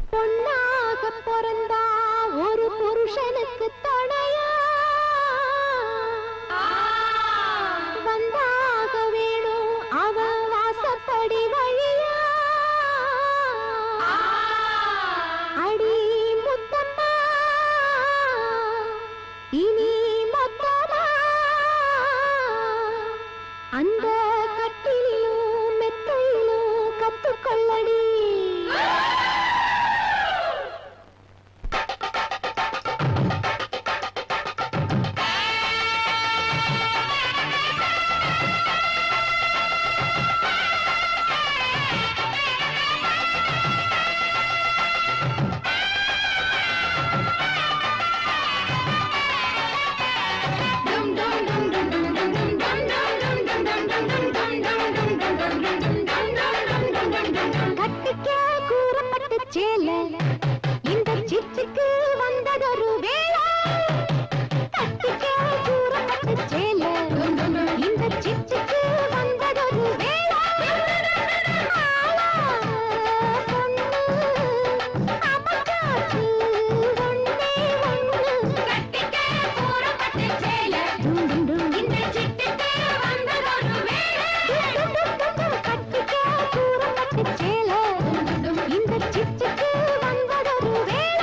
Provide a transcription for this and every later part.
பொன்னாக பிறந்தா ஒரு புருஷனுக்கு துணையா வந்தாக வேணும் அவன் வாசப்படி வழியா அடி முத்தம்மா இனி மொத்தமா அந்த கட்டிலும் மெத்தையிலும் கத்துக்கொள்ளடி கட்டிக்க கூறப்பட்ட சேல இந்த சிச்சுக்கு வந்ததொரு வேளை கட்டிக்க கூறப்பட்ட சேல இந்த சிச்சுக்கு வந்ததொரு வேளை ஆளா, பொண்ணு, அமக்காச்சு, ஒண்ணே ஒண்ணு. கட்டிக்க கூறப்பட்ட சேல இந்த சிட்டுக்கு வந்ததொரு வேளை கட்டிக்க கூறப்பட்ட சேல இந்த சிட்டுக்கு வந்ததொரு வேளை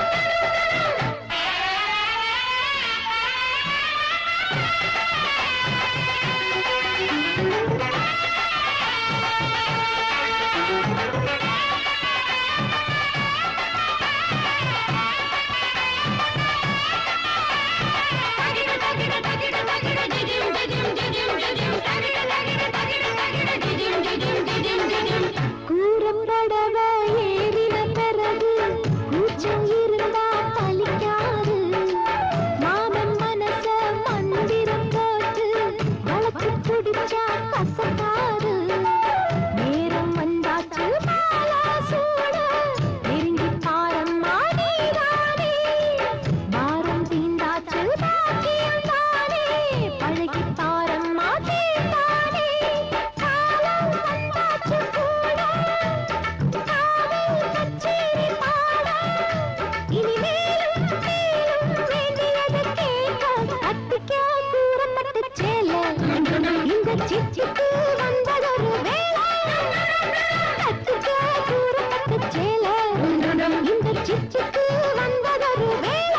கூறப்படவ ஏறின பிறகு கூச்சம் இருந்தா பலிக்காது மாமன் மனச மந்திரம் போட்டு வளச்சு குடிச்சா கசக்காது நேரம் வந்தாச்சு மாலா சூட நெருங்கி பாரம்மா நீதானே பாரம் தீந்தாச்சு பாக்கியம் தானே பழகி பாரம்மா தீந்தானே காலம் வந்தாச்சு கூட காவல் கச்சேரி பாட இனிமேலும் மேலும் வேண்டியது கேட்க கட்டிக்க கூறப்பட்ட சேல இந்த சிச்சுக்கு வந்ததொரு வேளை கட்டிக்க கூறப்பட்ட சேல இந்த சிச்சுக்கு வந்ததொரு வேளை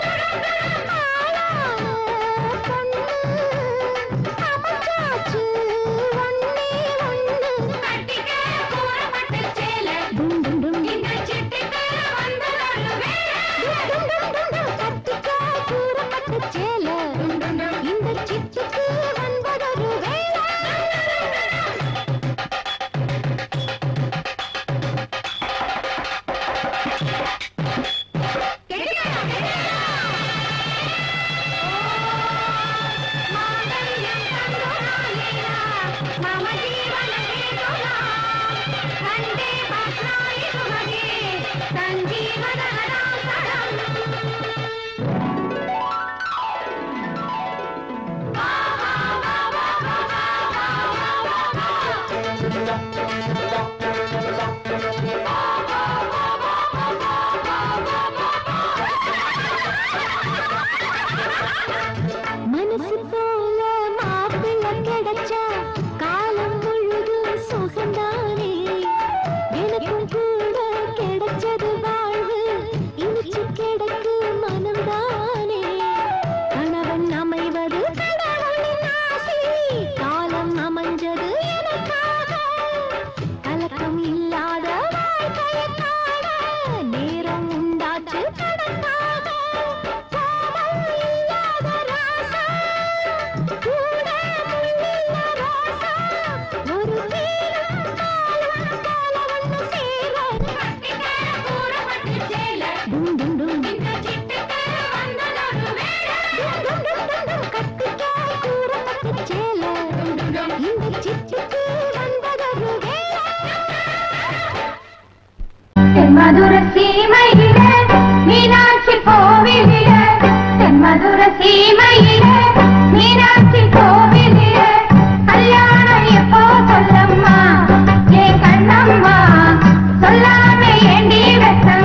ஆளான பொண்ணு அமச்சாச்சு ஒண்ணே ஒண்ணு கட்டிக்க கூறப்பட்ட சேல டும் டும் டும் இந்த சிட்டுக்கு வந்ததொரு வேளை டும் டும் டும் டும் கட்டிக்க கூறப்பட்ட சேல இந்த சிட்டுக்கு வந்ததொரு வேளை மனசு போல மாப்பிள்ளை கிடைச்சா காலம் முழுதும் சுகந்தானே எனக்கும் கூட கிடைச்சது வாழ்வு இனிச்சு கிடக்கு மனம்தானே கணவன் அமைவது கடவுளின் ஆசை காலம் அமைஞ்சது எனக்காக கலக்கம் இல்லாத வாழ்க்கையை காண நேரம் உண்டாச்சு கடற்காக கோபம் இல்லாத ராசா கூட முள்ளில்ல ரோசா ஒரு தீரும் காலம் போல ஒண்ணு சேர கட்டிக்க கூறப்பட்டு சேல டும் டும் டும் இந்த சிட்டுக்கு வந்ததொரு வேளை டும் டும் டும் டும் கட்டிக்க கூறப்பட்டு சேல இந்த சிட்டுக்கு வந்ததொரு வேளை தென்மதுர சீமையில மீனாட்சி கோவிலில தென்மதுர சீமையில மீனாட்சி கோவிலில கல்யாணம் எப்போ சொல்லம்மா ஏ கண்ணம்மா சொல்லாம ஏண்டி வெட்ட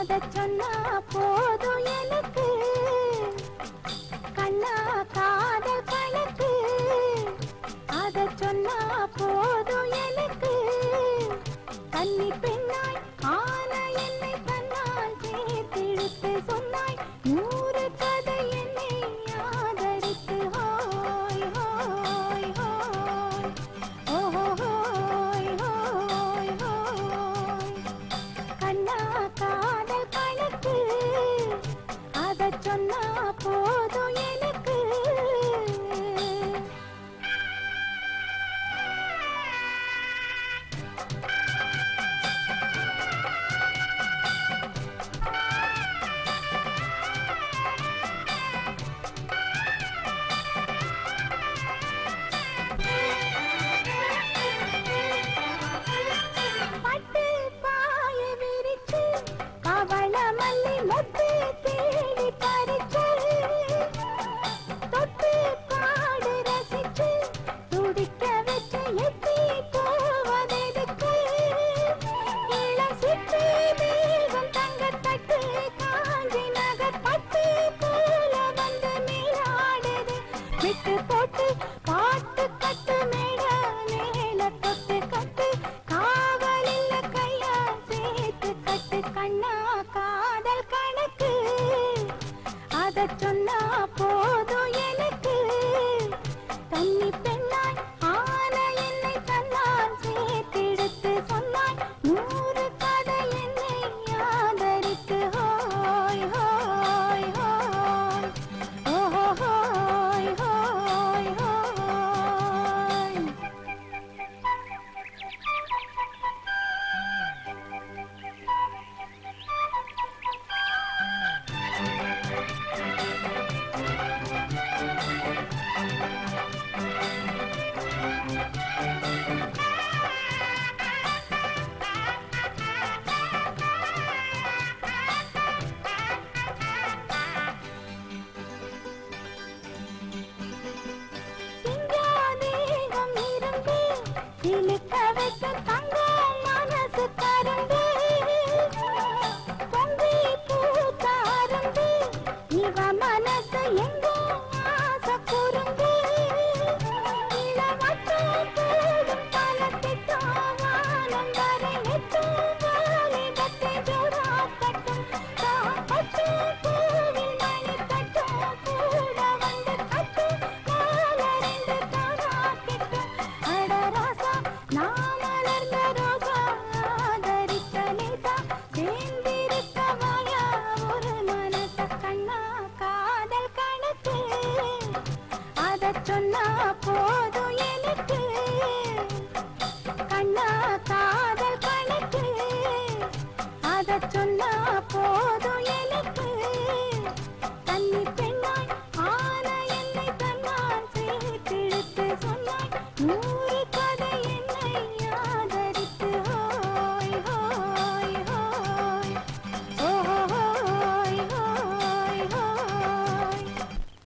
அத சொன்னா போதும் எனக்கு கண்ணா காதல் கணக்கு அத சொன்னா போதும் எனக்கு கன்னி பெண்ணாய் ஆன என்னை தன்னால் சேர்த்தெடுத்து சொன்னாய் நூறு கதை என்னை ஆதரித்து ஹோய் ஹோய் ஹோய் ஓஹோ ஹோய் ஹோய் ஹோய் கண்ணா காதல் கணக்கு அத சொன்னா போதும் எனக்கு பட்டு பாய விரிச்சு கவள மல்லி மொட்டு தேடி பறிச்சு தொட்டு பாடு ரசிச்சு துடிக்க வச்சு எட்டி போவதெதுக்கு இளம் சிட்டு மேகம் தங்கத்தட்டு காஞ்சி நகர் பட்டு போல வந்து மேலாடுது விட்டு போட்டு பாட்டு கட்டு மேட மேல தொட்டு கட்டு காவலில்ல கையா சேர்த்து கட்டு கண்ணா காதல் கணக்கு அத சொன்னா